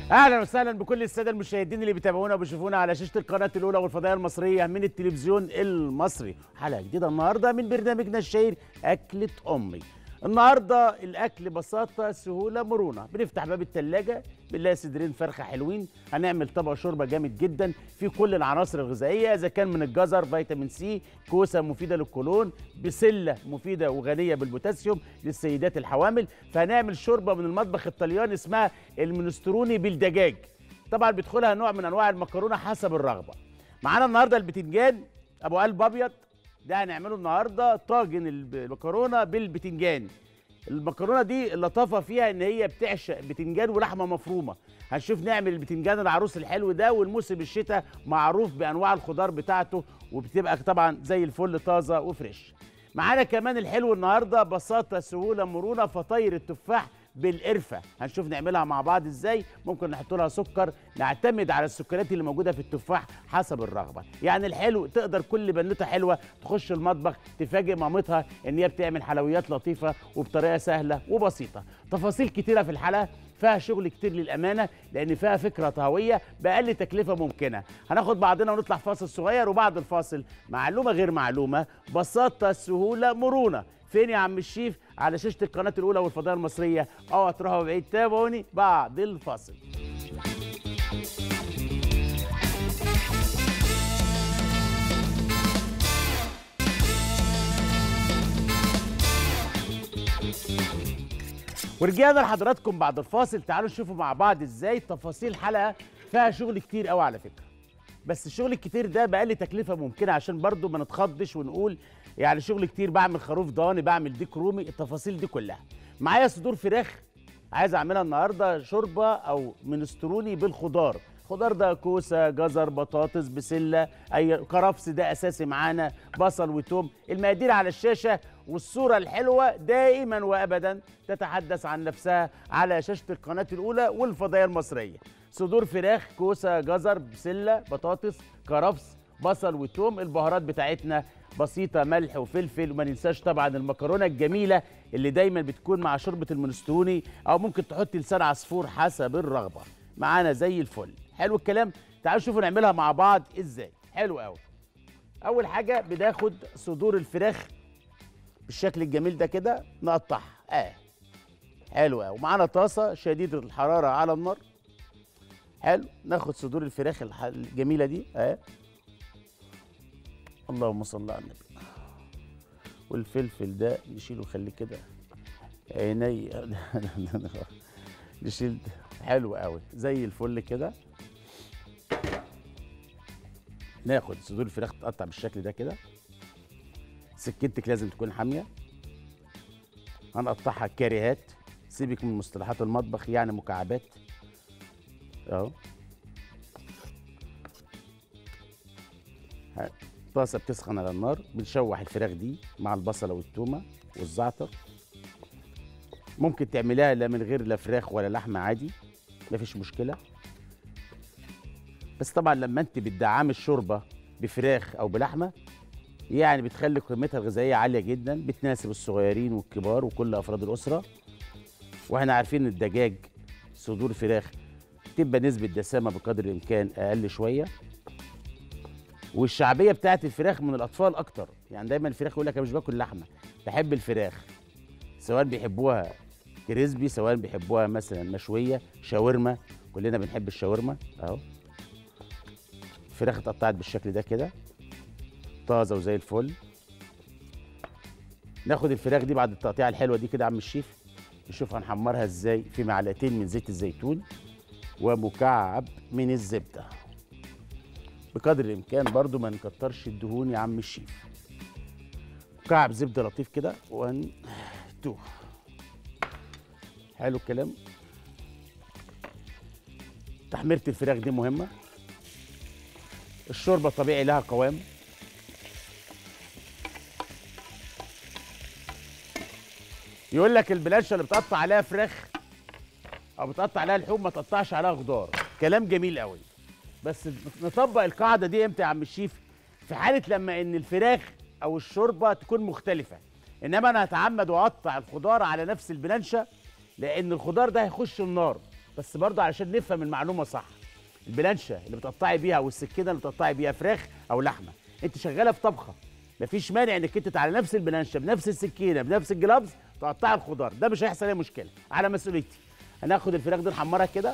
اهلا وسهلا بكل الساده المشاهدين اللي بيتابعونا وبيشوفونا على شاشه القناه الاولى والفضائيه المصريه من التلفزيون المصري حلقه جديده النهارده من برنامجنا الشهير اكله امي النهارده الاكل بساطه سهوله مرونه بنفتح باب الثلاجه بنلاقي صدرين فرخه حلوين هنعمل طبق شوربه جامد جدا فيه كل العناصر الغذائيه اذا كان من الجزر فيتامين سي كوسه مفيده للقولون بسله مفيده وغنيه بالبوتاسيوم للسيدات الحوامل فهنعمل شوربه من المطبخ الطلياني اسمها المنستروني بالدجاج طبعا بيدخلها نوع من انواع المكرونه حسب الرغبه معانا النهارده البتنجان ابو قلب ابيض ده هنعمله النهارده طاجن المكرونه بالبتنجان المكرونه دي اللطافه فيها ان هي بتعشق بتنجان ولحمه مفرومه هنشوف نعمل البتنجان العروس الحلو ده والموسم الشتاء معروف بانواع الخضار بتاعته وبتبقى طبعا زي الفل طازه وفريش معانا كمان الحلو النهارده بساطه سهوله مرونه فطاير التفاح بالقرفه هنشوف نعملها مع بعض ازاي ممكن نحط لها سكر نعتمد على السكريات اللي موجوده في التفاح حسب الرغبه يعني الحلو تقدر كل بنوته حلوه تخش المطبخ تفاجئ مامتها ان هي بتعمل حلويات لطيفه وبطريقه سهله وبسيطه تفاصيل كتيره في الحلقه فيها شغل كتير للامانه لان فيها فكره طهويه باقل تكلفه ممكنه هناخد بعضنا ونطلع فاصل صغير وبعد الفاصل معلومه غير معلومه بساطه سهوله مرونه فين يا عم الشيف على شاشه القناه الاولى والفضائيه المصريه اوعى تروحوا بعيد تابعوني بعد الفاصل ورجعنا لحضراتكم بعد الفاصل تعالوا نشوفوا مع بعض ازاي تفاصيل حلقه فيها شغل كتير قوي على فكره بس الشغل الكتير ده بأقل تكلفه ممكنه عشان برضو ما نتخضش ونقول يعني شغل كتير بعمل خروف ضاني بعمل ديك رومي التفاصيل دي كلها معايا صدور فراخ عايز اعملها النهارده شوربه او منستروني بالخضار خضار ده كوسه جزر بطاطس بسله اي كرفس ده اساسي معانا بصل وتوم المقادير على الشاشه والصوره الحلوه دائما وابدا تتحدث عن نفسها على شاشه القناه الاولى والفضائيه المصريه صدور فراخ كوسه جزر بسله بطاطس كرفس بصل وتوم البهارات بتاعتنا بسيطة ملح وفلفل وما ننساش طبعا المكرونة الجميلة اللي دايما بتكون مع شوربة المنستروني أو ممكن تحط لسان عصفور حسب الرغبة معانا زي الفل حلو الكلام تعالوا شوفوا نعملها مع بعض ازاي حلو قوي أول حاجة بناخد صدور الفراخ بالشكل الجميل ده كده نقطعها اه حلو قوي ومعانا طاسة شديدة الحرارة على النار حلو ناخد صدور الفراخ الح- الجميلة دي اه اللهم صل على النبي والفلفل ده نشيله خليه كده عيني نشيل حلو قوي زي الفل كده ناخد صدور الفراخ تقطع بالشكل ده كده سكينتك لازم تكون حاميه هنقطعها كاريهات سيبك من مصطلحات المطبخ يعني مكعبات اهو ه- طاسه بتسخن على النار بنشوح الفراخ دي مع البصله والثومه والزعتر ممكن تعمليها لا من غير لا فراخ ولا لحمه عادي مفيش مشكله بس طبعا لما انت بتدعمي الشوربه بفراخ او بلحمه يعني بتخلي قيمتها الغذائيه عاليه جدا بتناسب الصغيرين والكبار وكل افراد الاسره واحنا عارفين ان الدجاج صدور فراخ تبقى نسبه دسامه بقدر الامكان اقل شويه والشعبيه بتاعت الفراخ من الاطفال اكتر يعني دايما الفراخ يقول لك انا مش باكل لحمه بحب الفراخ سواء بيحبوها كريسبي سواء بيحبوها مثلا مشويه شاورما كلنا بنحب الشاورما اهو الفراخ اتقطعت بالشكل ده كده طازه وزي الفل ناخد الفراخ دي بعد التقطيعه الحلوه دي كده يا عم الشيف نشوف هنحمرها ازاي في معلقتين من زيت الزيتون ومكعب من الزبده بقدر الامكان برضو ما نكترش الدهون يا عم الشيف مكعب زبده لطيف كده 1 2 حلو الكلام تحميره الفراخ دي مهمه الشوربه طبيعي لها قوام يقول لك البلانشه اللي بتقطع عليها فراخ او بتقطع عليها لحوم ما تقطعش عليها خضار كلام جميل قوي بس نطبق القاعده دي امتى يا عم الشيف في حاله لما ان الفراخ او الشوربه تكون مختلفه انما انا هتعمد واقطع الخضار على نفس البلانشه لان الخضار ده هيخش النار بس برضه علشان نفهم المعلومه صح البلانشه اللي بتقطعي بيها او السكينه اللي بتقطعي بيها فراخ او لحمه انت شغاله في طبخه مفيش مانع انك انت على نفس البلانشه بنفس السكينه بنفس الجلافز تقطعي الخضار ده مش هيحصل اي مشكله على مسؤوليتي هناخد الفراخ دي نحمرها كده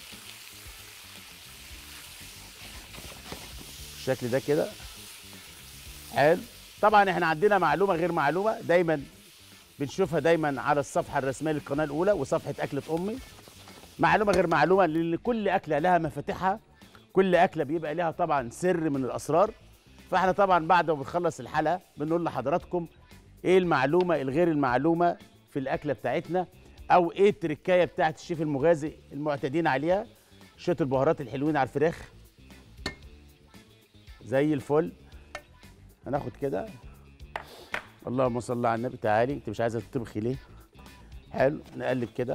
بالشكل ده كده حلو طبعا احنا عندنا معلومه غير معلومه دايما بنشوفها دايما على الصفحه الرسميه للقناه الاولى وصفحه اكله امي معلومه غير معلومه لان كل اكله لها مفاتيحها كل اكله بيبقى لها طبعا سر من الاسرار فاحنا طبعا بعد ما بنخلص الحلقه بنقول لحضراتكم ايه المعلومه الغير المعلومه في الاكله بتاعتنا او ايه التركايه بتاعت الشيف المغازي المعتادين عليها شويه البهارات الحلوين على الفراخ زي الفل هناخد كده اللهم صل على النبي تعالي انت مش عايزه تطبخي ليه حلو نقلب كده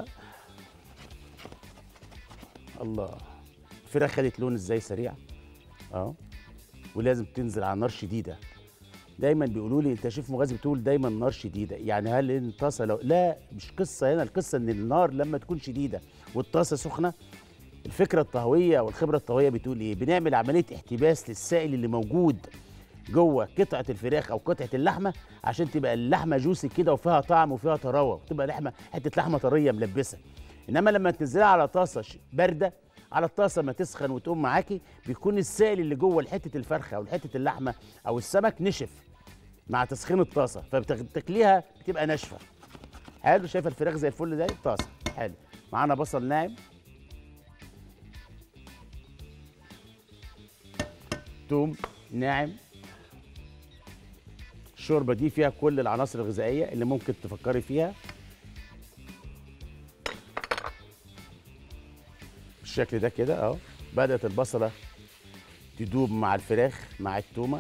الله الفراخ خدت لون ازاي سريع اه ولازم تنزل على نار شديده دايما بيقولوا لي انت يا شيف مغازي بتقول دايما نار شديده يعني هل الطاسه لو لا مش قصه هنا القصه ان النار لما تكون شديده والطاسه سخنه الفكره الطهويه والخبره الطهويه بتقول ايه بنعمل عمليه احتباس للسائل اللي موجود جوه قطعه الفراخ او قطعه اللحمه عشان تبقى اللحمه جوسي كده وفيها طعم وفيها طراوه وتبقى لحمه حته لحمه طريه ملبسه انما لما تنزلها على طاسه ش- بارده على الطاسه ما تسخن وتقوم معاكي بيكون السائل اللي جوه حته الفرخه او حته اللحمه او السمك نشف مع تسخين الطاسه فبتاكليها بتبقى ناشفه حلو شايفه الفراخ زي الفل ده طاسه حلو معانا بصل ناعم توم ناعم الشوربه دي فيها كل العناصر الغذائيه اللي ممكن تفكري فيها بالشكل ده كده اهو بدات البصله تدوب مع الفراخ مع التومه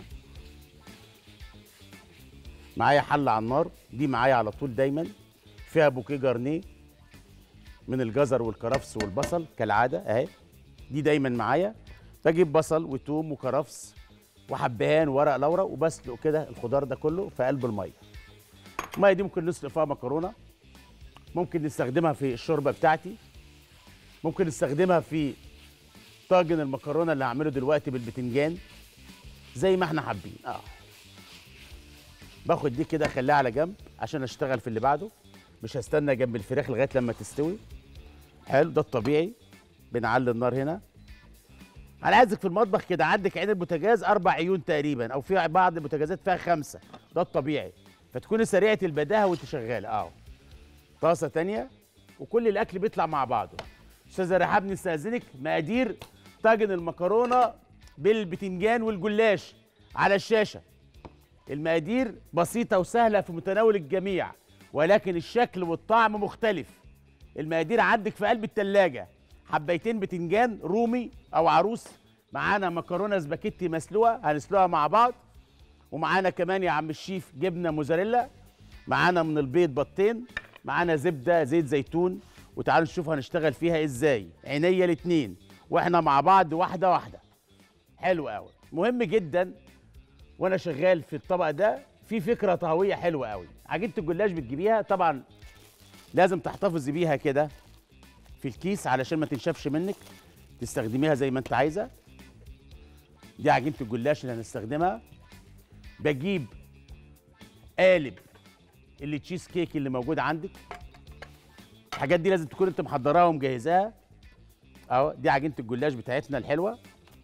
معايا حله على النار دي معايا على طول دايما فيها بوكيه جارنيه من الجزر والكرفس والبصل كالعاده اهي دي دايما معايا بجيب بصل وتوم وكرفس وحبهان وورق لورا وبسلق كده الخضار ده كله في قلب الميه الميه دي ممكن نسلق فيها مكرونه ممكن نستخدمها في الشوربه بتاعتي ممكن نستخدمها في طاجن المكرونه اللي هعمله دلوقتي بالبتنجان زي ما احنا حابين اه باخد دي كده اخليها على جنب عشان اشتغل في اللي بعده مش هستنى جنب الفراخ لغايه لما تستوي حلو ده الطبيعي بنعلي النار هنا انا عايزك في المطبخ كده عندك عين البوتاجاز اربع عيون تقريبا او في بعض البوتاجازات فيها خمسه ده الطبيعي فتكوني سريعه البداهه وانت شغاله اه طاسه تانية وكل الاكل بيطلع مع بعضه استاذه رحاب نستاذنك مقادير طاجن المكرونه بالبتنجان والجلاش على الشاشه المقادير بسيطه وسهله في متناول الجميع ولكن الشكل والطعم مختلف المقادير عندك في قلب التلاجة حبيتين بتنجان رومي او عروس معانا مكرونه سباكيتي مسلوقه هنسلقها مع بعض ومعانا كمان يا عم الشيف جبنه موزاريلا معانا من البيض بطين معانا زبده زيت زيتون وتعالوا نشوف هنشتغل فيها ازاي عينيا الاتنين واحنا مع بعض واحده واحده حلو قوي مهم جدا وانا شغال في الطبق ده في فكره طهويه حلوه قوي عجينه الجلاش بتجيبيها طبعا لازم تحتفظي بيها كده في الكيس علشان ما تنشفش منك تستخدميها زي ما انت عايزه دي عجينه الجلاش اللي هنستخدمها بجيب قالب اللي تشيز كيك اللي موجود عندك الحاجات دي لازم تكون انت محضراها ومجهزاها اهو دي عجينه الجلاش بتاعتنا الحلوه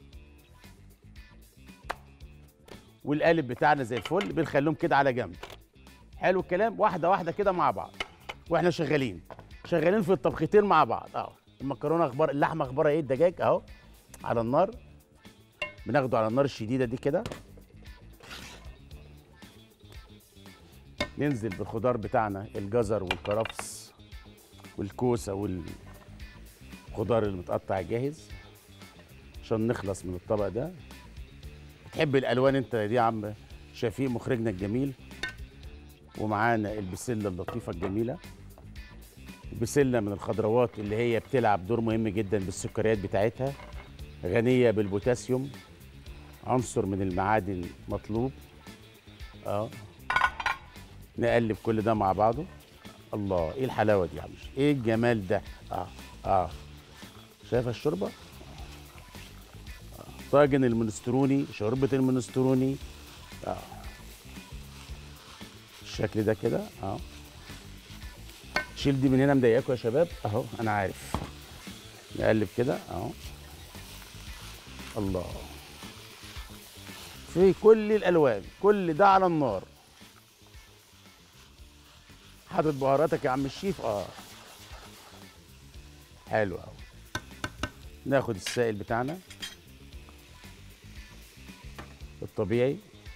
والقالب بتاعنا زي الفل بنخليهم كده على جنب حلو الكلام واحده واحده كده مع بعض واحنا شغالين شغالين في الطبختين مع بعض اهو المكرونه اخبار اللحمه اخبارها ايه الدجاج اهو على النار بناخده على النار الشديده دي كده ننزل بالخضار بتاعنا الجزر والكرفس والكوسه والخضار المتقطع جاهز عشان نخلص من الطبق ده بتحب الالوان انت دي يا عم شفيق مخرجنا الجميل ومعانا البسله اللطيفه الجميله البسله من الخضروات اللي هي بتلعب دور مهم جدا بالسكريات بتاعتها غنيه بالبوتاسيوم عنصر من المعادن مطلوب اه نقلب كل ده مع بعضه الله ايه الحلاوه دي يا عم ايه الجمال ده اه اه شايفه الشوربه آه. طاجن المنستروني شوربه المنستروني اه الشكل ده كده اه شيل دي من هنا مضايقاكم يا شباب اهو انا عارف نقلب كده اهو الله في كل الالوان كل ده على النار حاطط بهاراتك يا عم الشيف اه حلو قوي ناخد السائل بتاعنا الطبيعي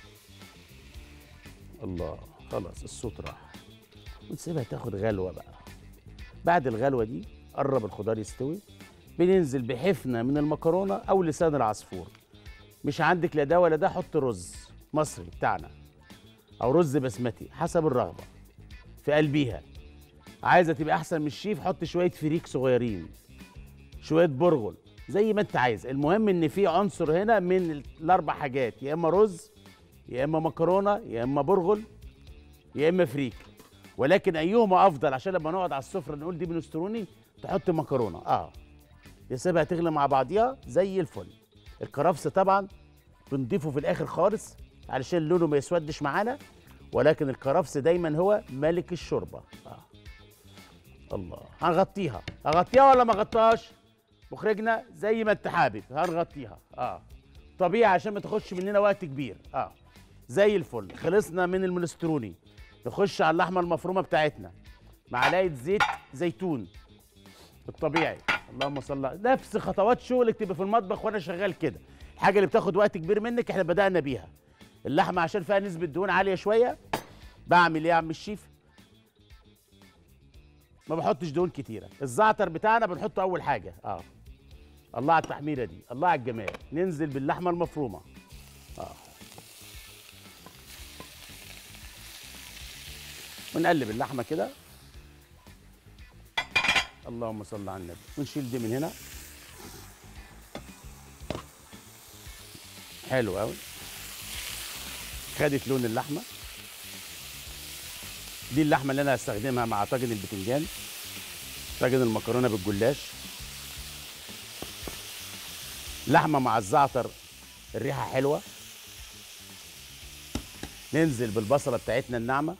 الله خلاص الصوت راح ونسيبها تاخد غلوه بقى بعد الغلوه دي قرب الخضار يستوي بننزل بحفنه من المكرونه او لسان العصفور مش عندك لا ده ولا ده حط رز مصري بتاعنا او رز بسمتي حسب الرغبه في قلبيها عايزه تبقى احسن من الشيف حط شويه فريك صغيرين شويه برغل زي ما انت عايز المهم ان في عنصر هنا من الاربع حاجات يا اما رز يا اما مكرونه يا اما برغل يا اما فريك ولكن ايهما افضل عشان لما نقعد على السفره نقول دي بنستروني تحط مكرونه اه يسيبها تغلي مع بعضيها زي الفل الكرفس طبعا بنضيفه في الاخر خالص علشان لونه ما يسودش معانا ولكن الكرفس دايما هو ملك الشوربه آه. الله هنغطيها هغطيها ولا ما غطاش مخرجنا زي ما انت حابب هنغطيها اه طبيعي عشان ما تاخدش مننا وقت كبير اه زي الفل خلصنا من المنستروني نخش على اللحمه المفرومه بتاعتنا معلقه زيت زيتون الطبيعي اللهم صل على- نفس خطوات شغلك تبقى في المطبخ وانا شغال كده الحاجه اللي بتاخد وقت كبير منك احنا بدانا بيها اللحمه عشان فيها نسبه دهون عاليه شويه بعمل ايه يا عم الشيف ما بحطش دهون كتيره الزعتر بتاعنا بنحطه اول حاجه اه الله على التحميره دي الله على الجمال ننزل باللحمه المفرومه اه ونقلب اللحمه كده اللهم صل على النبي ونشيل دي من هنا حلو قوي خدت لون اللحمه دي اللحمه اللي انا هستخدمها مع طاجن البتنجان طاجن المكرونه بالجلاش لحمه مع الزعتر الريحه حلوه ننزل بالبصله بتاعتنا الناعمه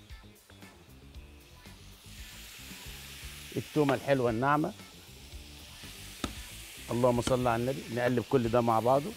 التومه الحلوه الناعمه اللهم صل على النبي نقلب كل ده مع بعضه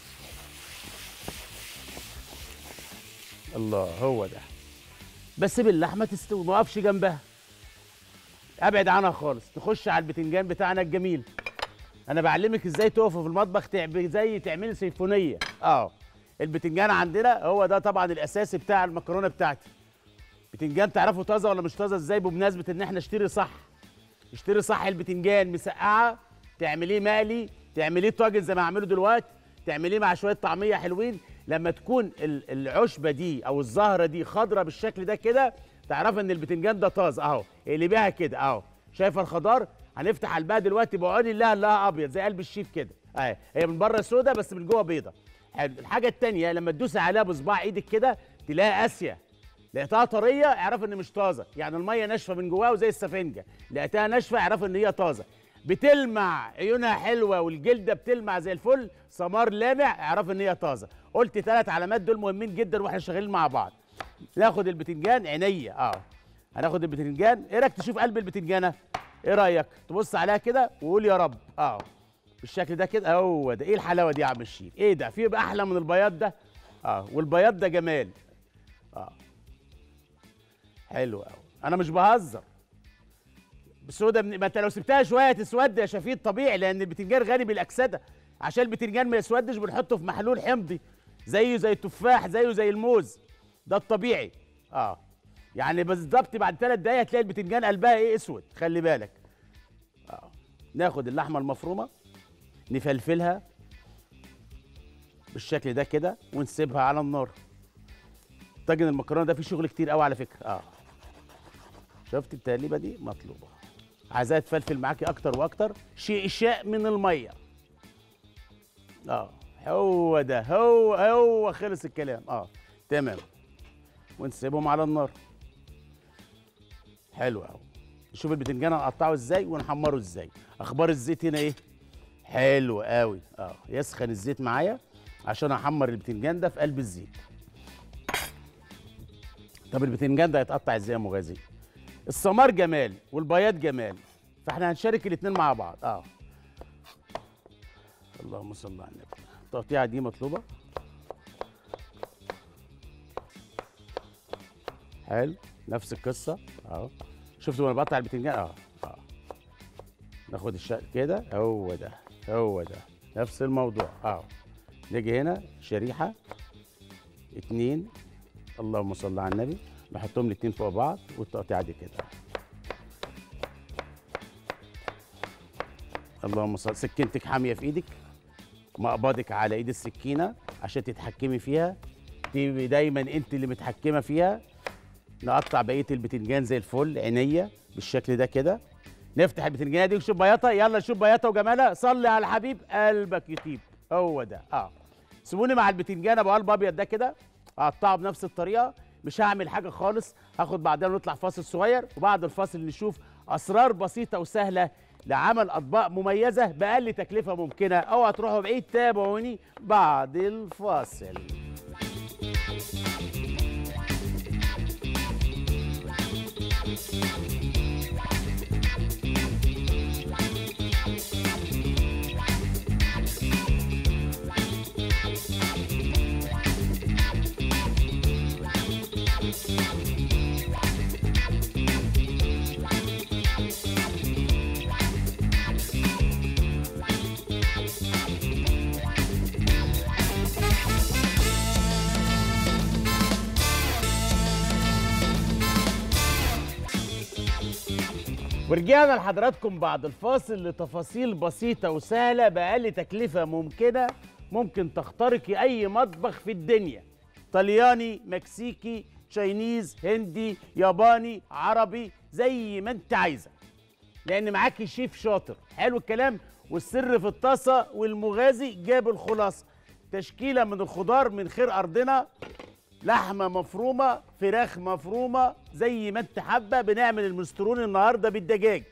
الله هو ده بس باللحمه تستوي ما اقفش جنبها ابعد عنها خالص تخش على البتنجان بتاعنا الجميل انا بعلمك ازاي تقف في المطبخ تعب زي تعملي سيمفونيه اه البتنجان عندنا هو ده طبعا الاساسي بتاع المكرونه بتاعتي بتنجان تعرفوا طازه ولا مش طازه ازاي بمناسبه ان احنا اشتري صح اشتري صح البتنجان مسقعه تعمليه مقلي تعمليه طاجن زي ما هعمله دلوقتي تعمليه مع شويه طعميه حلوين لما تكون ال- العشبه دي او الزهره دي خضره بالشكل ده كده تعرف ان البتنجان ده طاز اهو اقلبيها كده اهو شايفه الخضار هنفتح قلبها دلوقتي بعوني لها لها ابيض زي قلب الشيف كده اهي هي من بره سودا بس من جوه بيضه حلو الحاجه التانية لما تدوسي عليها بصباع ايدك كده تلاقيها قاسيه لقيتها طريه اعرف ان مش طازه يعني الميه ناشفه من جواها وزي السفنجه لقيتها ناشفه اعرف ان هي طازه بتلمع عيونها حلوه والجلده بتلمع زي الفل سمار لامع اعرف ان هي طازه قلت ثلاث علامات دول مهمين جدا واحنا شغالين مع بعض ناخد البتنجان عينيا اه هناخد البتنجان ايه رايك تشوف قلب البتنجانه ايه رايك تبص عليها كده وقول يا رب اه بالشكل ده كده هو ده ايه الحلاوه دي يا عم الشيف ايه ده في يبقى احلى من البياض ده اه والبياض ده جمال حلو قوي انا مش بهزر السودا من... ما انت لو سبتها شويه تسود يا شفيق طبيعي لان البتنجان غني بالاكسده عشان البتنجان ما يسودش بنحطه في محلول حمضي زيه زي التفاح زيه زي الموز ده الطبيعي اه يعني بالظبط بعد ثلاث دقايق هتلاقي البتنجان قلبها ايه اسود خلي بالك اه ناخد اللحمه المفرومه نفلفلها بالشكل ده كده ونسيبها على النار طاجن المكرونه ده فيه شغل كتير قوي على فكره اه شفت التقليبه دي مطلوبه عايزاها تفلفل معاكي اكتر واكتر شيء شاء من الميه اه هو ده هو هو خلص الكلام اه تمام ونسيبهم على النار حلو قوي نشوف البتنجان هنقطعه ازاي ونحمره ازاي اخبار الزيت هنا ايه حلو قوي اه يسخن الزيت معايا عشان احمر البتنجان ده في قلب الزيت طب البتنجان ده هيتقطع ازاي يا مغازي السمار جمال والبياض جمال فاحنا هنشارك الاتنين مع بعض اه اللهم صل على النبي التقطيعه دي مطلوبه حلو نفس القصه اهو شفتوا وانا بقطع البتنجان اه اه ناخد الشق كده هو ده هو ده نفس الموضوع اه نيجي هنا شريحه اتنين اللهم صل على النبي نحطهم الاتنين فوق بعض والتقطيعه دي كده اللهم صل سكينتك حاميه في ايدك مقبضك على ايد السكينه عشان تتحكمي فيها تبقي دايما انت اللي متحكمه فيها نقطع بقيه البتنجان زي الفل عينيا بالشكل ده كده نفتح البتنجانيه دي ونشوف بياضها يلا نشوف بياضها وجمالها صلي على الحبيب قلبك يطيب هو ده اه سيبوني مع البتنجان ابو قلب ابيض ده كده اقطعه بنفس الطريقه مش هعمل حاجه خالص هاخد بعدين نطلع فاصل صغير وبعد الفاصل نشوف اسرار بسيطه وسهله لعمل اطباق مميزه باقل تكلفه ممكنه اوعى تروحوا بعيد تابعوني بعد الفاصل ورجعنا لحضراتكم بعد الفاصل لتفاصيل بسيطة وسهلة بأقل تكلفة ممكنة ممكن تخترقي أي مطبخ في الدنيا طلياني مكسيكي تشاينيز هندي ياباني عربي زي ما انت عايزة لأن معاكي شيف شاطر حلو الكلام والسر في الطاسة والمغازي جاب الخلاصة تشكيلة من الخضار من خير أرضنا لحمه مفرومه فراخ مفرومه زي ما انت حابه بنعمل المسترون النهارده بالدجاج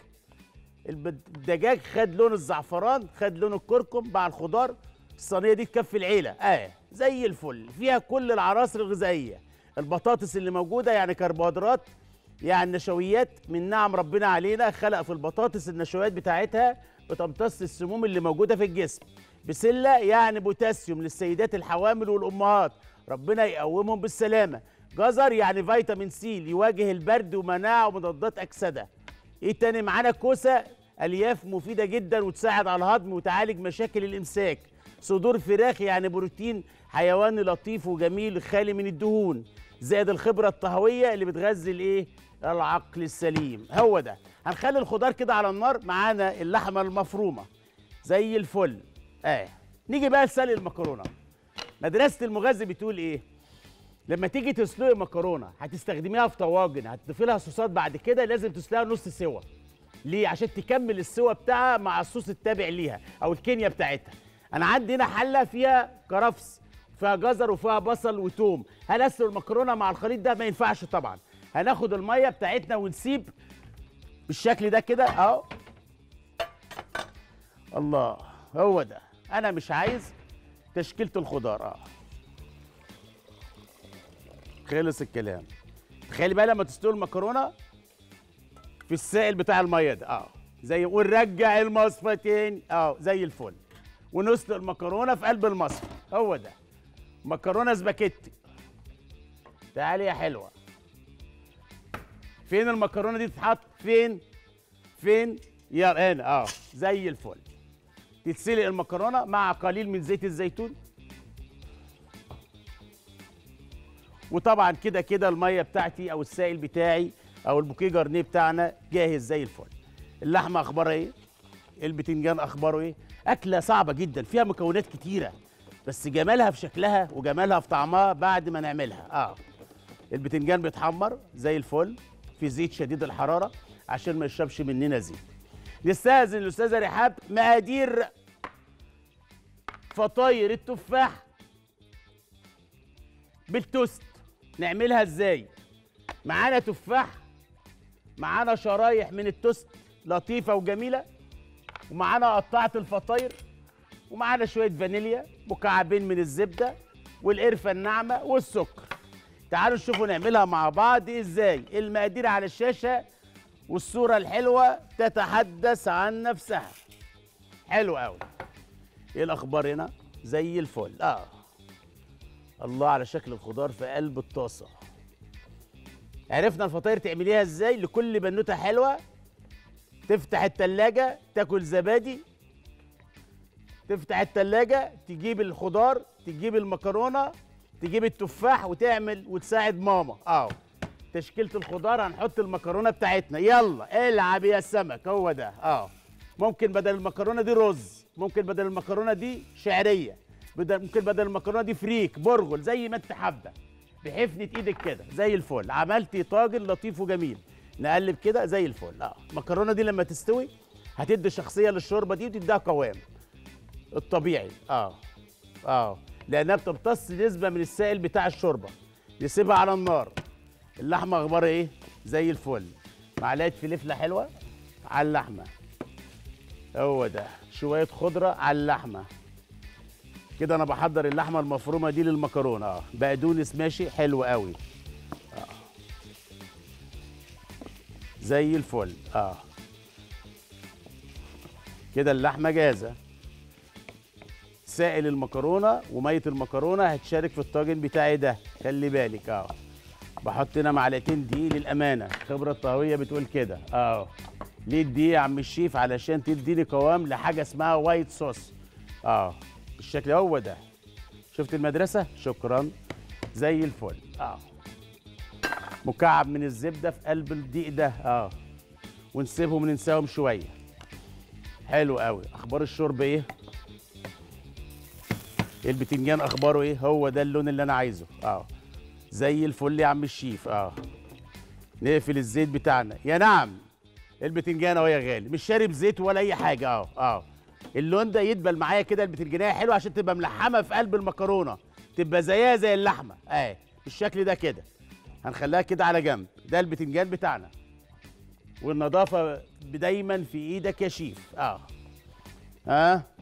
الب- الدجاج خد لون الزعفران خد لون الكركم مع الخضار الصينيه دي تكفي العيله اه زي الفل فيها كل العناصر الغذائيه البطاطس اللي موجوده يعني كربوهيدرات يعني نشويات من نعم ربنا علينا خلق في البطاطس النشويات بتاعتها بتمتص السموم اللي موجوده في الجسم بسله يعني بوتاسيوم للسيدات الحوامل والامهات ربنا يقومهم بالسلامه جزر يعني فيتامين سي ليواجه البرد ومناعه ومضادات اكسده ايه تاني معانا كوسه الياف مفيده جدا وتساعد على الهضم وتعالج مشاكل الامساك صدور فراخ يعني بروتين حيواني لطيف وجميل خالي من الدهون زائد الخبره الطهويه اللي بتغذي الايه العقل السليم هو ده هنخلي الخضار كده على النار معانا اللحمه المفرومه زي الفل اه نيجي بقى لسلق المكرونه مدرسه المغذي بتقول ايه لما تيجي تسلقي مكرونه هتستخدميها في طواجن هتضيفي لها صوصات بعد كده لازم تسلقها نص سوا ليه عشان تكمل السوا بتاعها مع الصوص التابع ليها او الكينيا بتاعتها انا عندي هنا حله فيها كرفس فيها جزر وفيها بصل وتوم هل اسلق المكرونه مع الخليط ده ما ينفعش طبعا هناخد الميه بتاعتنا ونسيب بالشكل ده كده اهو الله هو ده انا مش عايز تشكيله الخضار اه خلص الكلام تخيلي بقى لما تسلقوا المكرونه في السائل بتاع الميه ده اه زي ونرجع المصفى تاني اه زي الفل ونسلق المكرونه في قلب المصفى هو ده مكرونه سباكيتي تعالي يا حلوه فين المكرونه دي تتحط فين فين يا هنا اه زي الفل تتسلق المكرونه مع قليل من زيت الزيتون وطبعا كده كده الميه بتاعتي او السائل بتاعي او البوكيه جارنيه بتاعنا جاهز زي الفل اللحمه اخبارها ايه البتنجان اخباره ايه اكله صعبه جدا فيها مكونات كتيره بس جمالها في شكلها وجمالها في طعمها بعد ما نعملها اه البتنجان بيتحمر زي الفل في زيت شديد الحراره عشان ما يشربش مننا زيت نستاذن الاستاذه رحاب مقادير فطاير التفاح بالتوست نعملها ازاي معانا تفاح معانا شرايح من التوست لطيفه وجميله ومعانا قطعه الفطاير ومعانا شويه فانيليا مكعبين من الزبده والقرفه الناعمه والسكر تعالوا نشوفوا نعملها مع بعض ازاي المقادير على الشاشه والصوره الحلوه تتحدث عن نفسها حلو قوي ايه الاخبار هنا زي الفل اه الله على شكل الخضار في قلب الطاسه عرفنا الفطاير تعمليها ازاي لكل بنوته حلوه تفتح التلاجة تاكل زبادي تفتح التلاجة تجيب الخضار تجيب المكرونة تجيب التفاح وتعمل وتساعد ماما اه تشكيلة الخضار هنحط المكرونة بتاعتنا يلا العب يا سمك هو ده اه ممكن بدل المكرونة دي رز ممكن بدل المكرونة دي شعرية بدل ممكن بدل المكرونة دي فريك برغل زي ما انت حابة بحفنة ايدك كده زي الفل عملتي طاجن لطيف وجميل نقلب كده زي الفل اه المكرونة دي لما تستوي هتدي شخصية للشوربة دي وتديها قوام الطبيعي اه اه لانها بتمتص نسبه من السائل بتاع الشوربه نسيبها على النار اللحمه اخبارها ايه زي الفل معلقه فلفله حلوه على اللحمه هو ده شويه خضره على اللحمه كده انا بحضر اللحمه المفرومه دي للمكرونه اه بقدونس ماشي حلو قوي اه زي الفل اه كده اللحمه جاهزه سائل المكرونه وميه المكرونه هتشارك في الطاجن بتاعي ده خلي بالك اه بحط هنا معلقتين دقيق للامانه الخبره الطهويه بتقول كده اه ليه الدقيق يا عم الشيف علشان تديني قوام لحاجه اسمها وايت صوص اه الشكل هو ده شفت المدرسه شكرا زي الفل اه مكعب من الزبده في قلب الدقيق ده اه ونسيبهم ننساهم شويه حلو قوي اخبار الشرب ايه البتنجان اخباره ايه هو ده اللون اللي انا عايزه اه زي الفل يا عم الشيف اه نقفل الزيت بتاعنا يا نعم البتنجان اهو يا غالي مش شارب زيت ولا اي حاجه اه اه اللون ده يدبل معايا كده البتنجانيه حلو عشان تبقى ملحمه في قلب المكرونه تبقى زيها زي اللحمه اه بالشكل ده كده هنخليها كده على جنب ده البتنجان بتاعنا والنظافه دايما في ايدك يا شيف اه ها آه.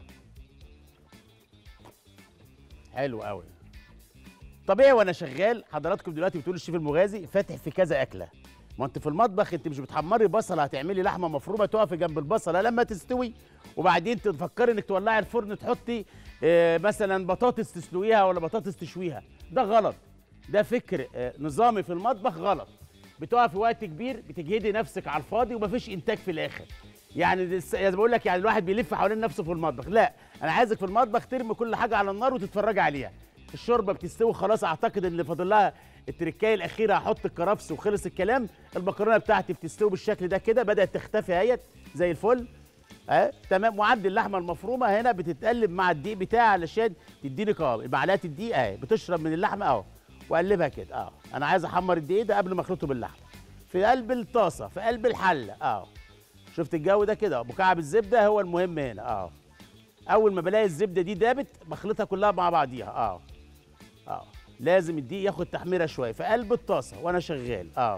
حلو قوي طبيعي وانا شغال حضراتكم دلوقتي بتقول الشيف المغازي فاتح في كذا اكله ما انت في المطبخ انت مش بتحمري بصله هتعملي لحمه مفرومه تقفي جنب البصله لما تستوي وبعدين تفكري انك تولعي الفرن تحطي اه مثلا بطاطس تسلقيها ولا بطاطس تشويها ده غلط ده فكر اه نظامي في المطبخ غلط بتقفي وقت كبير بتجهدي نفسك على الفاضي ومفيش انتاج في الاخر يعني زي ما بقول لك يعني الواحد بيلف حوالين نفسه في المطبخ لا انا عايزك في المطبخ ترمي كل حاجه على النار وتتفرجي عليها الشوربه بتستوي خلاص اعتقد ان فاضل لها التركايه الاخيره هحط الكرفس وخلص الكلام المكرونه بتاعتي بتستوي بالشكل ده كده بدات تختفي اهيت زي الفل اه تمام وعندي اللحمه المفرومه هنا بتتقلب مع الدقيق بتاعي علشان تديني قوام معلقه الدقيق اهي بتشرب من اللحمه اهو واقلبها كده اه انا عايز احمر الدقيق ده قبل ما اخلطه باللحمه في قلب الطاسه في قلب الحله اه شفت الجو ده كده مكعب الزبده هو المهم هنا اه اول ما بلاقي الزبده دي دابت بخلطها كلها مع بعضيها اه اه لازم الدقيق ياخد تحميره شويه في قلب الطاسه وانا شغال اه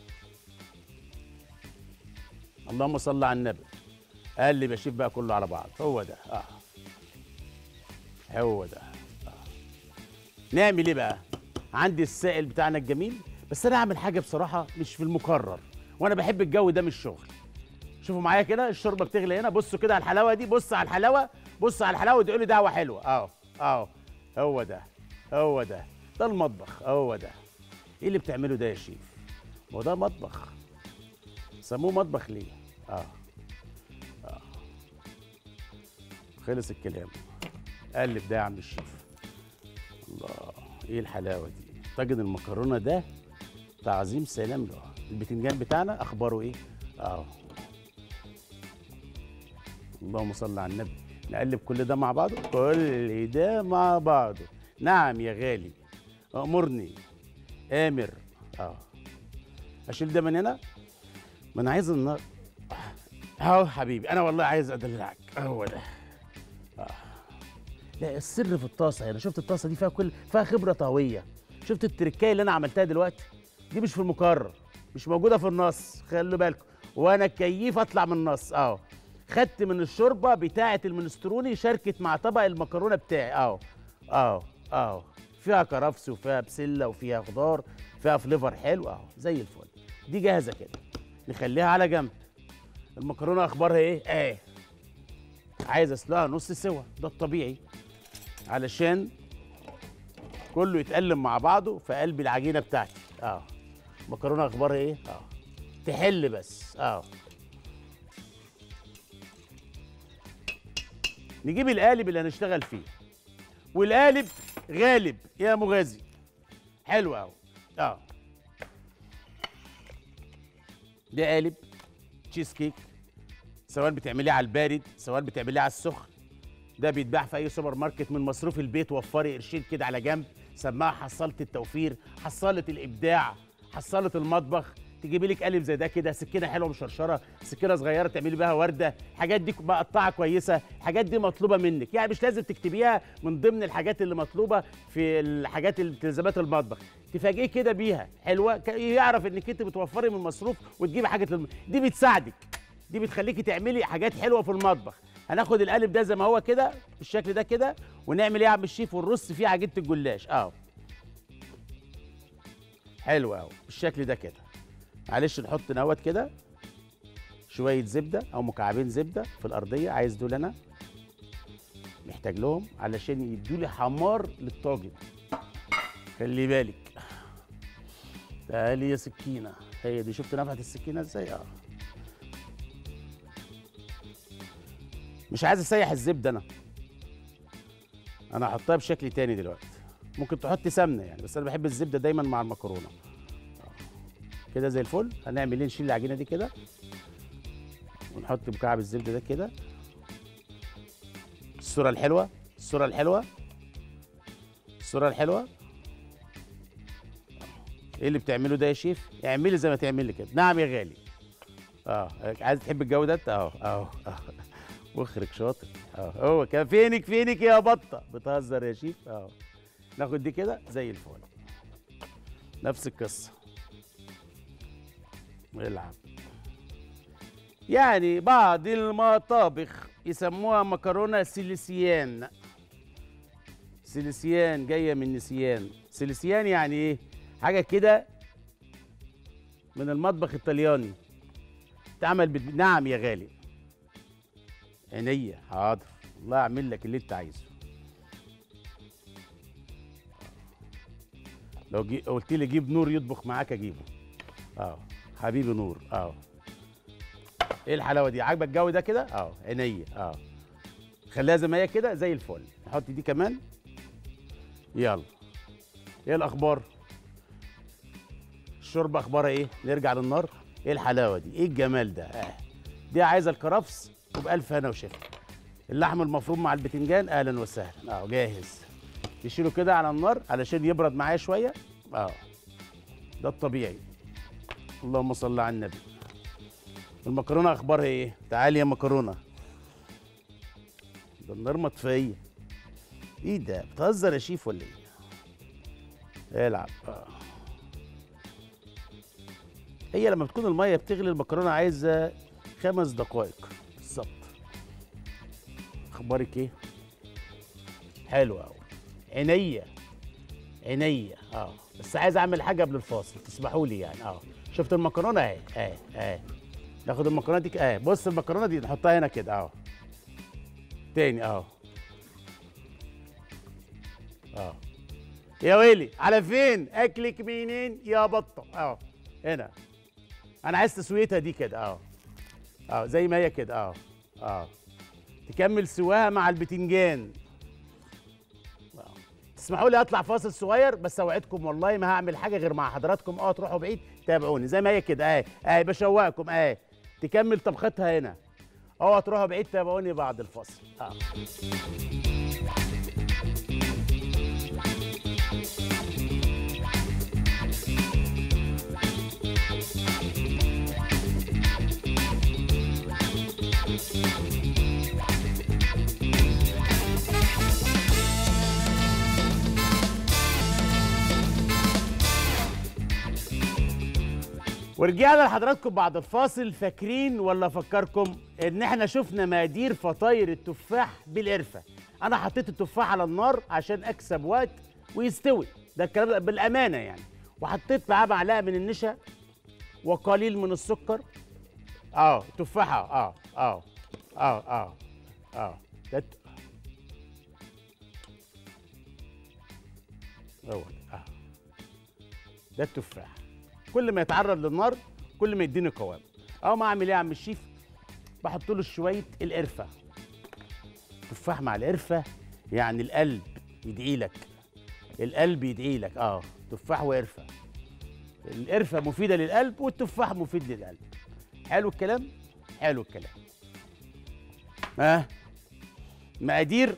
اللهم صل على النبي قلب يا شيف بقى كله على بعض هو ده اه هو ده آه. نعمل ايه بقى عندي السائل بتاعنا الجميل بس انا اعمل حاجه بصراحه مش في المكرر وانا بحب الجو ده من الشغل شوفوا معايا كده الشوربه بتغلي هنا بصوا كده على الحلاوه دي بص على الحلاوه بص على الحلاوه تقول لي ده هوا حلوه اهو اهو هو ده هو ده ده المطبخ هو ده ايه اللي بتعمله ده يا شيف هو ده مطبخ سموه مطبخ ليه اه اه خلص الكلام قلب ده يا عم الشيف الله ايه الحلاوه دي طاجن المكرونه ده تعظيم سلام له البتنجان بتاعنا اخباره ايه اه اللهم صل على النبي نقلب كل ده مع بعضه كل ده مع بعضه نعم يا غالي امرني امر اه اشيل ده من هنا ما انا عايز النار اهو حبيبي انا والله عايز ادلعك هو ده آه. لا السر في الطاسه انا شفت الطاسه دي فيها كل فيها خبره طهويه شفت التركايه اللي انا عملتها دلوقتي دي مش في المكرر مش موجوده في النص خلوا بالكم وانا كيف اطلع من النص اه خدت من الشوربه بتاعه المنستروني شاركت مع طبق المكرونه بتاعي اهو اهو اهو فيها كرفس وفيها بسله وفيها خضار فيها فليفر حلو اهو زي الفل دي جاهزه كده نخليها على جنب المكرونه اخبارها ايه اه عايز اسلقها نص سوا ده الطبيعي علشان كله يتقلم مع بعضه في قلب العجينه بتاعتي اه المكرونه اخبارها ايه اه تحل بس اه نجيب القالب اللي هنشتغل فيه والقالب غالب يا مغازي حلو قوي اه ده قالب تشيز كيك سواء بتعمليه على البارد سواء بتعمليه على السخن ده بيتباع في اي سوبر ماركت من مصروف البيت وفري قرشين كده على جنب سماها حصاله التوفير حصاله الابداع حصاله المطبخ تجيبي لك قالب زي ده كده سكينه حلوه مشرشره سكينه صغيره تعملي بيها ورده الحاجات دي مقطعه كويسه الحاجات دي مطلوبه منك يعني مش لازم تكتبيها من ضمن الحاجات اللي مطلوبه في الحاجات التزامات المطبخ تفاجئيه كده بيها حلوه ك- يعرف انك انت بتوفري من مصروف وتجيبي حاجه للم... دي بتساعدك دي بتخليكي تعملي حاجات حلوه في المطبخ هناخد القالب ده زي ما هو كده بالشكل ده كده ونعمل ايه يا عم الشيف ونرص فيه عجينه الجلاش اهو حلو اهو بالشكل ده كده معلش نحط نوت كده شويه زبده او مكعبين زبده في الارضيه عايز دول انا محتاج لهم علشان يدوا لي حمار للطاجن خلي بالك تعالي يا سكينه هي دي شفت نفعه السكينه ازاي اه مش عايز اسيح الزبده انا انا هحطها بشكل تاني دلوقتي ممكن تحطي سمنه يعني بس انا بحب الزبده دايما مع المكرونه كده زي الفل هنعمل ايه نشيل العجينه دي كده ونحط مكعب الزبده ده كده الصوره الحلوه الصوره الحلوه الصوره الحلوه ايه اللي بتعمله ده يا شيف اعملي زي ما تعملي كده نعم يا غالي اه عايز تحب الجو ده اهو اهو اهو مخرج شاطر اهو هو كان فينك فينك يا بطه بتهزر يا شيف اهو ناخد دي كده زي الفل نفس القصه العب يعني بعض المطابخ يسموها مكرونه سيليسيان سيليسيان جايه من نسيان سيليسيان يعني ايه حاجه كده من المطبخ الطلياني تعمل بد... نعم يا غالي عينيا حاضر الله اعمل لك اللي انت عايزه لو جي... قلت لي جيب نور يطبخ معاك اجيبه اه حبيبي نور اه ايه الحلاوه دي عاجبك الجو ده كده اه عينيا اه خليها زي ما هي كده زي الفل نحط دي كمان يلا ايه الاخبار الشوربه اخبارها ايه نرجع للنار ايه الحلاوه دي ايه الجمال ده آه. دي عايزه الكرفس وبألف هنا وشفا اللحم المفروم مع البتنجان اهلا وسهلا اه جاهز تشيله كده على النار علشان يبرد معايا شويه اه ده الطبيعي اللهم صل على النبي المكرونه اخبارها ايه تعالي يا مكرونه ده النار مطفيه ايه ده بتهزر يا شيف ولا ايه العب آه. هي لما بتكون الميه بتغلي المكرونه عايزه خمس دقائق بالظبط اخبارك ايه حلو قوي عينيا عينيا اه بس عايز اعمل حاجه قبل الفاصل تسمحوا لي يعني اه شفت المكرونه اهي اهي اهي ناخد المكرونه دي اهي بص المكرونه دي نحطها هنا كده اهو تاني اهو اه يا ويلي على فين اكلك منين يا بطه اهو هنا انا عايز تسويتها دي كده اهو اه زي ما هي كده اه اه تكمل سواها مع البتنجان آه. تسمحوا لي اطلع فاصل صغير بس اوعدكم والله ما هعمل حاجه غير مع حضراتكم اه تروحوا بعيد تابعوني زي ما هي كده اهي اهي بشوقكم اهي تكمل طبختها هنا اوعوا تروحوا بعيد تابعوني بعد الفاصل اه ورجعنا لحضراتكم بعد الفاصل فاكرين ولا افكركم ان احنا شفنا مقادير فطاير التفاح بالقرفه انا حطيت التفاح على النار عشان اكسب وقت ويستوي ده الكلام ده بالامانه يعني وحطيت معاه معلقه من النشا وقليل من السكر اه تفاحه اه اه اه اه اه ده ت- هو ده، اه ده التفاح كل ما يتعرض للنار كل ما يديني قوام او ما اعمل ايه يا عم الشيف بحط له شويه القرفه تفاح مع القرفه يعني القلب يدعي لك القلب يدعي لك اه تفاح وقرفه القرفه مفيده للقلب والتفاح مفيد للقلب حلو الكلام حلو الكلام ها آه. مقادير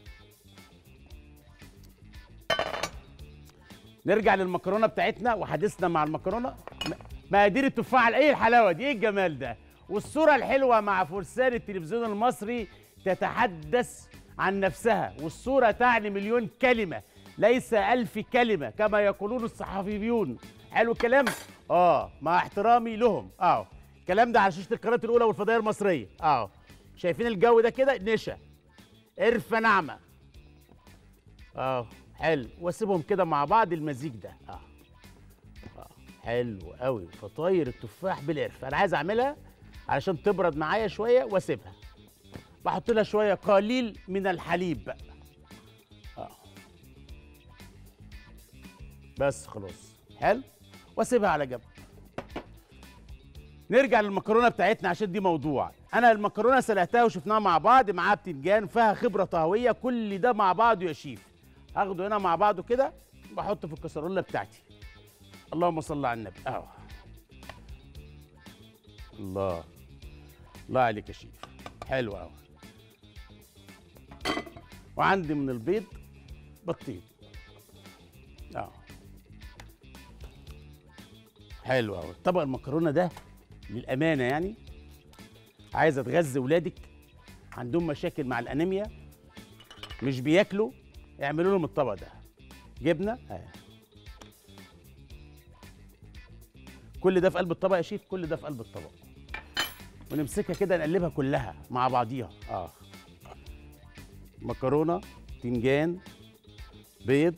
نرجع للمكرونه بتاعتنا وحديثنا مع المكرونه م- مقادير التفاح ايه الحلاوه دي ايه الجمال ده والصوره الحلوه مع فرسان التلفزيون المصري تتحدث عن نفسها والصوره تعني مليون كلمه ليس ألف كلمه كما يقولون الصحفيون حلو الكلام اه مع احترامي لهم اه الكلام ده على شاشه القناه الاولى والفضائيه المصريه اه شايفين الجو ده كده نشا قرفه ناعمه اه حلو واسيبهم كده مع بعض المزيج ده اه اه حلو قوي فطاير التفاح بالقرفه انا عايز اعملها علشان تبرد معايا شويه واسيبها بحط لها شويه قليل من الحليب بقى اه بس خلاص حلو واسيبها على جنب نرجع للمكرونه بتاعتنا عشان دي موضوع انا المكرونه سلقتها وشفناها مع بعض معاها بتنجان فيها خبره طهويه كل ده مع بعضه يا شيف هاخده هنا مع بعضه كده بحطه في الكسرونه بتاعتي اللهم صل على النبي اهو الله الله عليك يا شيف حلو قوي وعندي من البيض بطين اه حلو قوي طبق المكرونه ده للامانه يعني عايزه تغذي ولادك عندهم مشاكل مع الانيميا مش بياكلوا اعملوا لهم الطبق ده جبنه آه. كل ده في قلب الطبق يا شيف كل ده في قلب الطبق ونمسكها كده نقلبها كلها مع بعضيها اه مكرونه تنجان بيض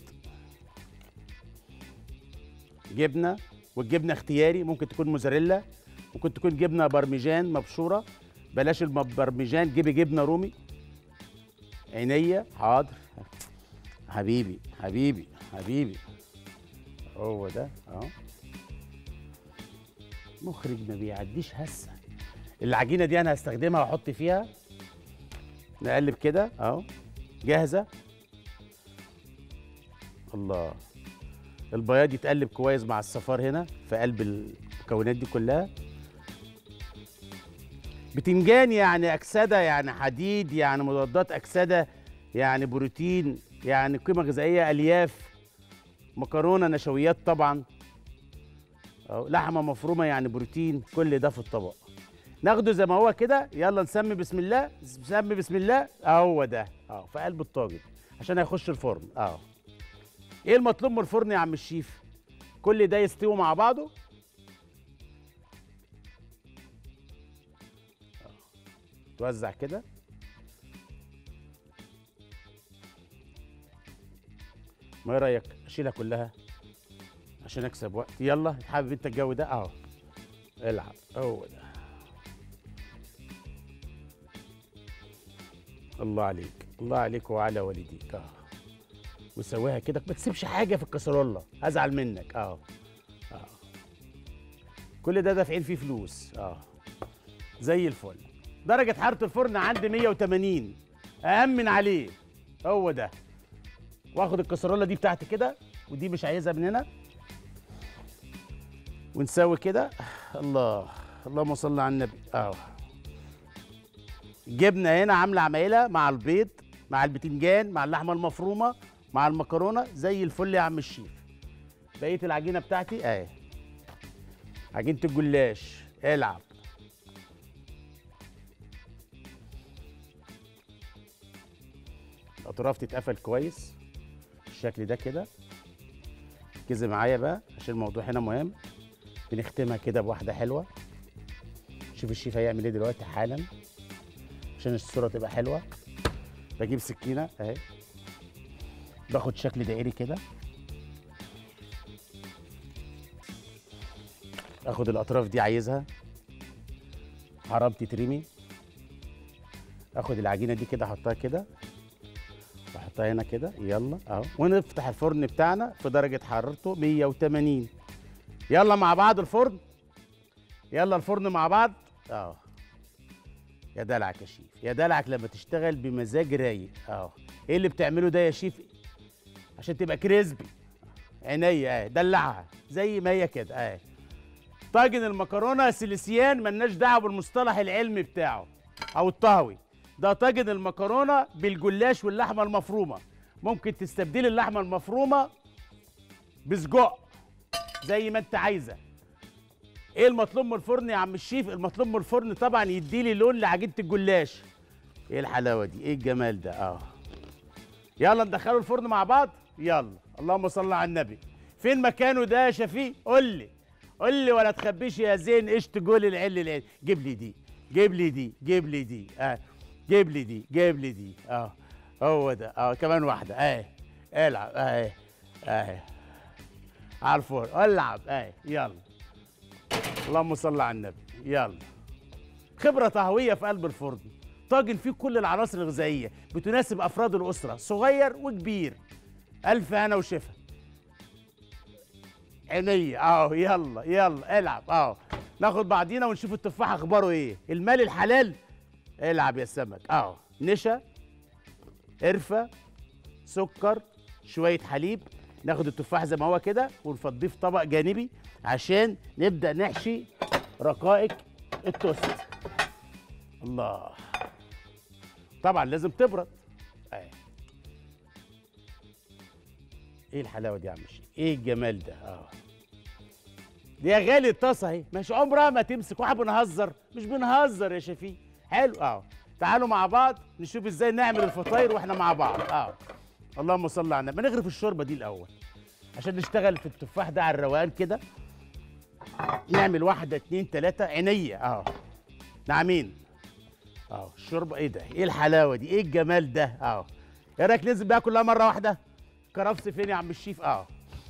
جبنه والجبنه اختياري ممكن تكون موزاريلا ممكن تكون جبنه برمجان مبشوره بلاش البرمجان جيبي جبنه رومي عينيا حاضر حبيبي حبيبي حبيبي هو ده اهو مخرج ما بيعديش هسه العجينه دي انا هستخدمها واحط فيها نقلب كده اهو جاهزه الله البياض يتقلب كويس مع الصفار هنا في قلب المكونات دي كلها بتنجان يعني اكسده يعني حديد يعني مضادات اكسده يعني بروتين يعني قيمه غذائيه الياف مكرونه نشويات طبعا أو لحمه مفرومه يعني بروتين كل ده في الطبق ناخده زي ما هو كده يلا نسمي بسم الله نسمي بسم الله اهو ده اه في قلب الطاجن عشان هيخش الفرن اه ايه المطلوب من الفرن يا عم الشيف كل ده يستوي مع بعضه آه. توزع كده ما ايه رايك اشيلها كلها عشان اكسب وقت يلا حابب انت الجو ده اهو العب هو ده الله عليك الله عليك وعلى والديك اه وسويها كده ما تسيبش حاجه في الكسرولة ازعل منك اه اه كل ده دافعين فيه فلوس اه زي الفل درجة حرارة الفرن عندي 180 أأمن عليه هو ده واخد الكسرولة دي بتاعتي كده ودي مش عايزها من هنا ونسوي كده الله اللهم صل على النبي اه جبنه هنا عامله عمايلها مع البيض مع البتنجان مع اللحمه المفرومه مع المكرونه زي الفل يا عم الشيف بقيه العجينه بتاعتي اهي عجينه الجلاش العب الاطراف تتقفل كويس بالشكل ده كده ركزي معايا بقى عشان الموضوع هنا مهم بنختمها كده بواحده حلوه شوف الشيف هيعمل ايه دلوقتي حالا عشان الصوره تبقى حلوه بجيب سكينه اهي باخد شكل دائري كده اخد الاطراف دي عايزها حرام تترمي اخد العجينه دي كده احطها كده واحطها هنا كده يلا اهو ونفتح الفرن بتاعنا في درجه حرارته 180 يلا مع بعض الفرن يلا الفرن مع بعض اه يا دلعك يا شيف يا دلعك لما تشتغل بمزاج رايق اه ايه اللي بتعمله ده يا شيف عشان تبقى كريسبي عينيا اه دلعها زي ما هي كده اه طاجن المكرونه سيليسيان ملناش دعوه بالمصطلح العلمي بتاعه او الطهوي ده طاجن المكرونه بالجلاش واللحمه المفرومه ممكن تستبدلي اللحمه المفرومه بسجق زي ما انت عايزه ايه المطلوب من الفرن يا عم الشيف المطلوب من الفرن طبعا يديلي لون لعجينه الجلاش ايه الحلاوه دي ايه الجمال ده اه يلا ندخله الفرن مع بعض يلا اللهم صل على النبي فين مكانه ده يا شفيق قول لي قول لي ولا تخبيش يا زين ايش تقول العل العل جيب لي دي جيب لي دي جيب لي دي اه جيب لي دي جيب لي دي اه هو ده اه كمان واحده اه العب اه اه على الفرن العب اه يلا اللهم صل على النبي يلا خبره طهويه في قلب الفرن طاجن فيه كل العناصر الغذائيه بتناسب افراد الاسره صغير وكبير الف هنا وشفا عينيا اهو يلا يلا العب اهو ناخد بعضينا ونشوف التفاح اخباره ايه المال الحلال العب يا سمك اهو نشا قرفه سكر شويه حليب ناخد التفاح زي ما هو كده ونفضيه في طبق جانبي عشان نبدا نحشي رقائق التوست الله طبعا لازم تبرد اهي ايه الحلاوه دي يا عم الشيخ ايه الجمال ده اه دي يا غالي الطاسه اهي مش عمرها ما تمسك واحد بنهزر مش بنهزر يا شفيق حلو اه تعالوا مع بعض نشوف ازاي نعمل الفطاير واحنا مع بعض اه اللهم صل على النبي نغرف الشوربه دي الاول عشان نشتغل في التفاح ده على الروقان كده نعمل واحده اتنين تلاته عينيا اه نعمين اه الشوربه ايه ده ايه الحلاوه دي ايه الجمال ده اه ايه رايك ننزل بقى كلها مره واحده كرفس فين يا عم الشيف اه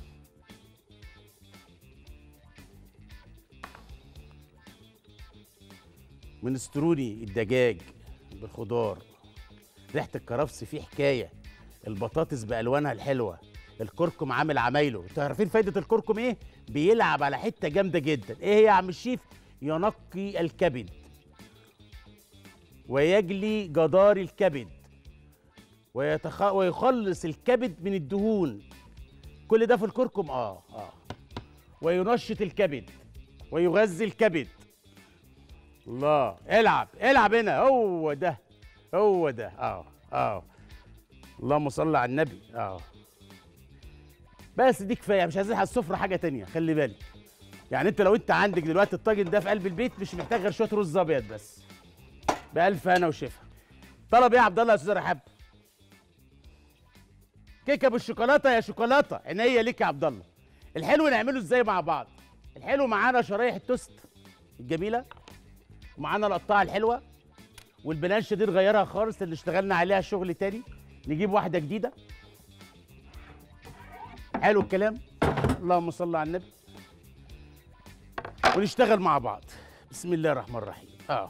منستروني الدجاج بالخضار ريحه الكرفس فيه حكايه البطاطس بالوانها الحلوه الكركم عامل عمايله انتوا عارفين فايده الكركم ايه بيلعب على حته جامده جدا ايه هي يا عم الشيف ينقي الكبد ويجلي جدار الكبد ويتخ... ويخلص الكبد من الدهون كل ده في الكركم اه اه وينشط الكبد ويغذي الكبد الله العب العب هنا هو ده هو ده اه اه اللهم صل على النبي اه بس دي كفايه مش عايزين على السفره حاجه تانية خلي بالك يعني انت لو انت عندك دلوقتي الطاجن ده في قلب البيت مش محتاج غير شويه رز ابيض بس بألف هنا وشفا طلب ايه يا عبد الله يا استاذ رحاب كيكه بالشوكولاته يا شوكولاته عينيا ليك يا عبد الله الحلو نعمله ازاي مع بعض الحلو معانا شرايح التوست الجميله ومعانا القطاعه الحلوه والبلانشه دي نغيرها خالص اللي اشتغلنا عليها شغل تاني نجيب واحده جديده حلو الكلام اللهم صل على النبي ونشتغل مع بعض بسم الله الرحمن الرحيم اه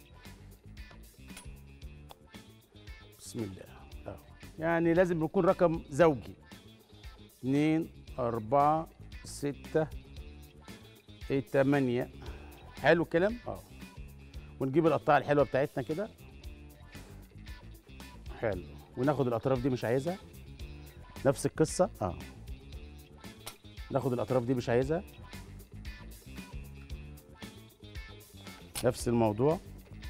بسم الله اه يعني لازم يكون رقم زوجي اتنين أربعة ستة ايه تمانية حلو الكلام اه ونجيب القطاعة الحلوة بتاعتنا كده حلو وناخد الأطراف دي مش عايزها نفس القصة اه ناخد الأطراف دي مش عايزها نفس الموضوع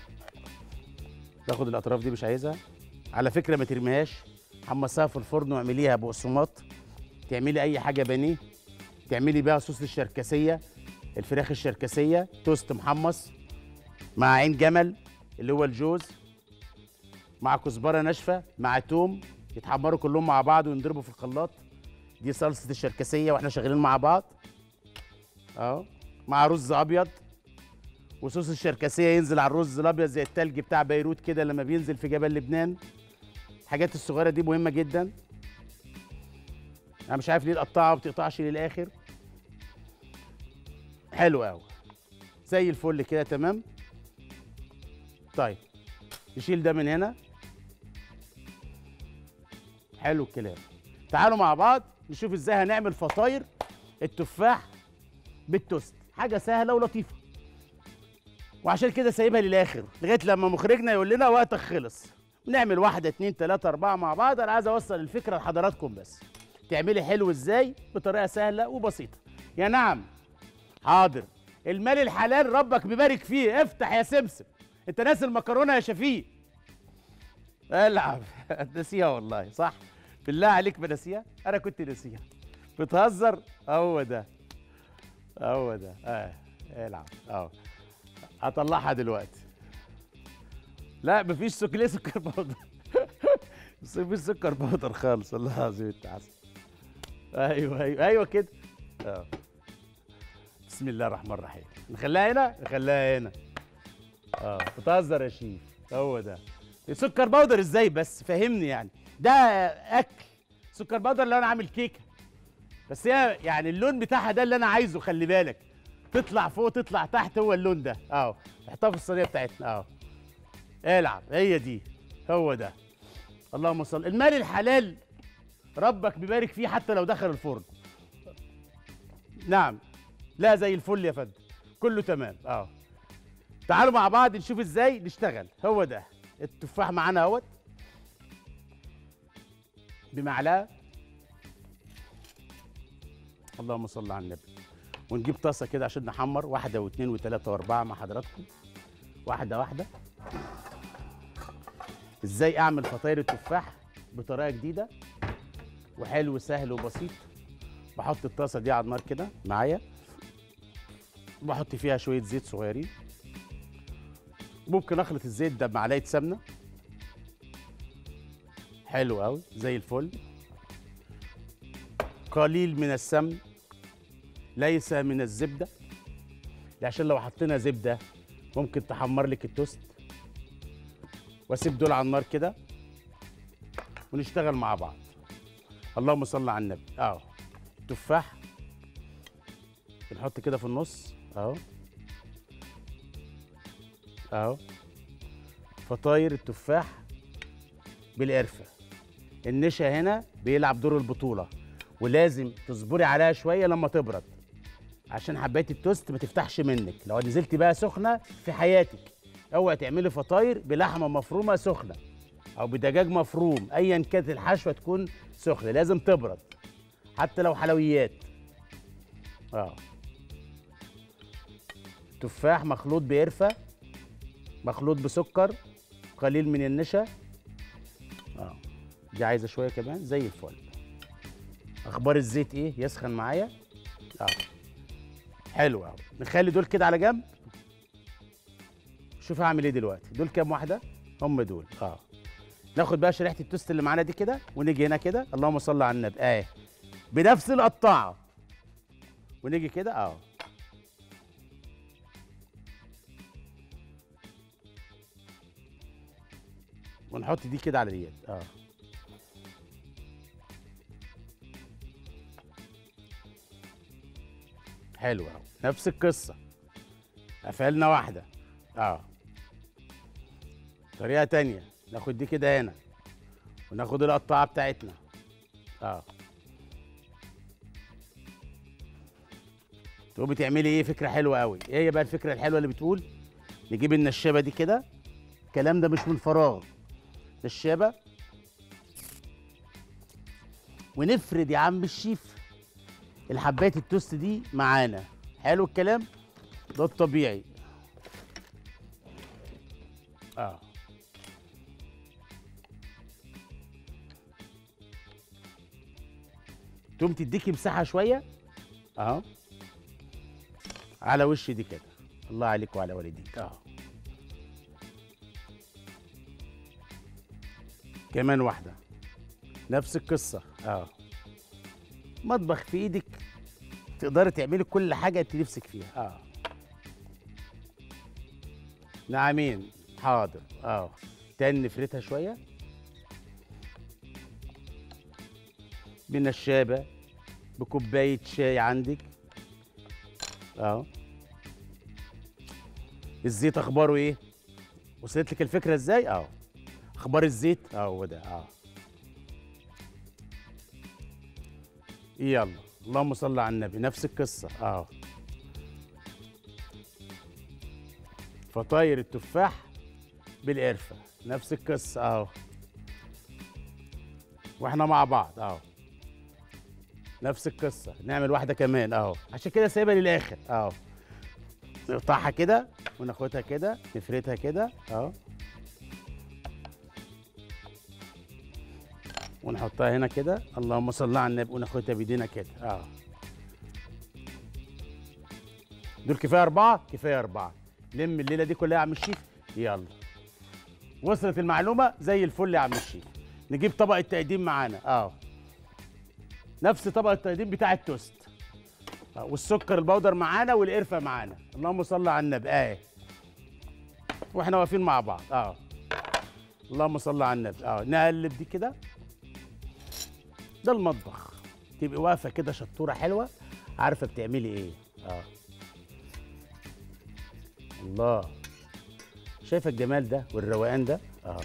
ناخد الأطراف دي مش عايزها على فكرة ما ترميهاش حمصيها في الفرن واعمليها بقسماط تعملي أي حاجة بانيه تعملي بيها صوص الشركسية الفراخ الشركسية توست محمص مع عين جمل اللي هو الجوز مع كزبره ناشفه مع توم يتحمروا كلهم مع بعض وينضربوا في الخلاط دي صلصه الشركسيه واحنا شغالين مع بعض اهو مع رز ابيض وصوص الشركسيه ينزل على الرز الابيض زي التلج بتاع بيروت كده لما بينزل في جبل لبنان الحاجات الصغيره دي مهمه جدا انا مش عارف ليه القطاعه ما بتقطعش للاخر حلو قوي زي الفل كده تمام طيب نشيل ده من هنا حلو الكلام تعالوا مع بعض نشوف ازاي هنعمل فطاير التفاح بالتوست حاجه سهله ولطيفه وعشان كده سايبها للاخر لغايه لما مخرجنا يقول لنا وقتك خلص نعمل واحده اتنين تلاته اربعه مع بعض انا عايز اوصل الفكره لحضراتكم بس تعملي حلو ازاي بطريقه سهله وبسيطه يا نعم حاضر المال الحلال ربك بيبارك فيه افتح يا سمسم انت ناس المكرونه يا شفيق العب نسيها والله صح بالله عليك بنسيها انا كنت نسيها بتهزر هو ده هو ده اه العب اهو هطلعها دلوقتي لا مفيش سكر ليه سكر بودر مفيش سكر بودر خالص والله العظيم انت عسل ايوه ايوه ايوه كده اه بسم الله الرحمن الرحيم نخليها هنا نخليها هنا اه بتهزر يا شيف هو ده سكر بودر ازاي بس فهمني يعني ده اكل سكر بودر لو انا عامل كيكه بس هي يعني اللون بتاعها ده اللي انا عايزه خلي بالك تطلع فوق تطلع تحت هو اللون ده اهو نحطها في الصينيه بتاعتنا اهو العب هي دي هو ده اللهم صل المال الحلال ربك بيبارك فيه حتى لو دخل الفرن نعم لا زي الفل يا فندم كله تمام اه تعالوا مع بعض نشوف ازاي نشتغل هو ده التفاح معانا اهوت بمعلقه اللهم صل على النبي ونجيب طاسه كده عشان نحمر واحده واثنين وثلاثه واربعه مع حضراتكم واحده واحده ازاي اعمل فطاير التفاح بطريقه جديده وحلو سهل وبسيط بحط الطاسه دي على النار كده معايا بحط فيها شويه زيت صغيرين ممكن اخلط الزيت ده بمعلقه سمنه حلو قوي زي الفل قليل من السمن ليس من الزبده عشان لو حطينا زبده ممكن تحمر لك التوست واسيب دول على النار كده ونشتغل مع بعض اللهم صل على النبي اهو تفاح بنحط كده في النص اهو اهو فطاير التفاح بالقرفه النشا هنا بيلعب دور البطوله ولازم تصبري عليها شويه لما تبرد عشان حبايه التوست ما تفتحش منك لو نزلتي بقى سخنه في حياتك اوعي تعملي فطاير بلحمه مفرومه سخنه او بدجاج مفروم ايا كانت الحشوه تكون سخنه لازم تبرد حتى لو حلويات اه تفاح مخلوط بقرفه مخلوط بسكر قليل من النشا اه دي عايزه شويه كمان زي الفل اخبار الزيت ايه يسخن معايا اه حلو قوي نخلي دول كده على جنب شوف هعمل ايه دلوقتي دول كام واحده هم دول اه ناخد بقى شريحه التوست اللي معانا دي كده ونيجي هنا كده اللهم صل على النبي اه بنفس القطاعه ونيجي كده اه ونحط دي كده على اليد اه حلو اهو نفس القصه قفلنا واحده اه طريقه تانية ناخد دي كده هنا وناخد القطاعه بتاعتنا اه تقومي تعملي ايه فكره حلوه قوي ايه هي بقى الفكره الحلوه اللي بتقول نجيب النشابه دي كده الكلام ده مش من فراغ نشابه ونفرد يا عم الشيف الحبايه التوست دي معانا حلو الكلام ده الطبيعي اه تقوم تديكي مساحه شويه اهو على وش دي كده الله عليك وعلى والديك اهو كمان واحده نفس القصه اه مطبخ في ايدك تقدري تعملي كل حاجه انت نفسك فيها اه نعمين حاضر اه تاني نفردها شويه بنشابه بكوبايه شاي عندك اه الزيت اخباره ايه وصلت لك الفكره ازاي اه اخبار الزيت اه هو ده اه يلا اللهم صل على النبي نفس القصه اه فطاير التفاح بالقرفه نفس القصه اهو واحنا مع بعض اهو نفس القصه نعمل واحده كمان اهو عشان كده سايبها للاخر اهو نقطعها كده وناخدها كده نفردها كده اهو ونحطها هنا كده اللهم صل على النبي وناخدها بايدينا كده اه دول كفايه اربعه كفايه اربعه لم الليله دي كلها يا عم الشيف يلا وصلت المعلومه زي الفل يا عم الشيف نجيب طبق التقديم معانا اه نفس طبق التقديم بتاع التوست آه. والسكر البودر معانا والقرفه معانا اللهم صل على النبي اه واحنا واقفين مع بعض اه اللهم صل على النبي اه نقلب دي كده ده المطبخ تبقي واقفه كده شطوره حلوه عارفه بتعملي ايه اه الله شايفه الجمال ده والروقان ده اه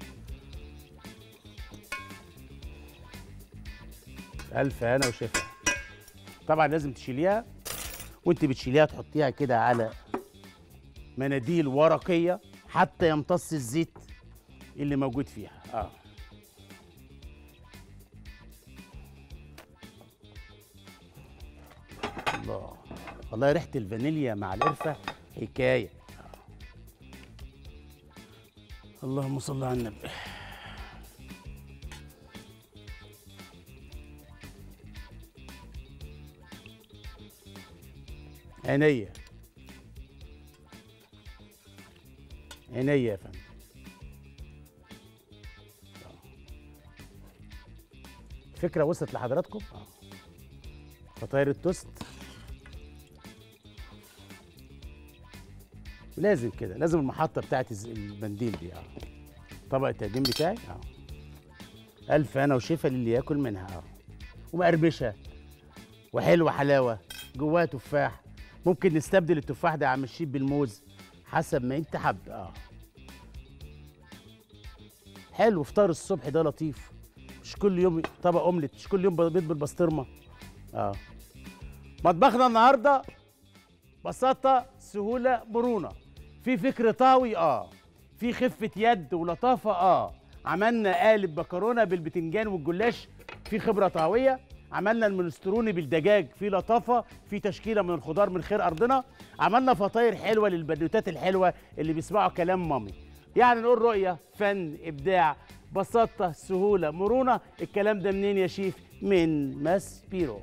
الف هنا وشفا طبعا لازم تشيليها وانت بتشيليها تحطيها كده على مناديل ورقيه حتى يمتص الزيت اللي موجود فيها اه الله والله ريحه الفانيليا مع القرفه حكايه اللهم صل على النبي عينيا عينيا يا فندم الفكره وصلت لحضراتكم اه فطاير التوست لازم كده لازم المحطه بتاعت الز- المنديل دي اه طبق التقديم بتاعي اه الف انا وشفا للي ياكل منها اه ومقرمشه وحلوه حلاوه جواها تفاح ممكن نستبدل التفاح ده يا عم الشيف بالموز حسب ما انت حابب اه حلو فطار الصبح ده لطيف مش كل يوم طبق اومليت مش كل يوم بيض بالبسطرمه اه مطبخنا النهارده بساطه سهوله مرونه في فكر طاوي اه في خفه يد ولطافه اه عملنا قالب مكرونه بالبتنجان والجلاش في خبره طاويه عملنا المنستروني بالدجاج في لطافه في تشكيله من الخضار من خير ارضنا عملنا فطاير حلوه للبنوتات الحلوه اللي بيسمعوا كلام مامي يعني نقول رؤيه فن ابداع بساطه سهوله مرونه الكلام ده منين يا شيف من ماس بيرو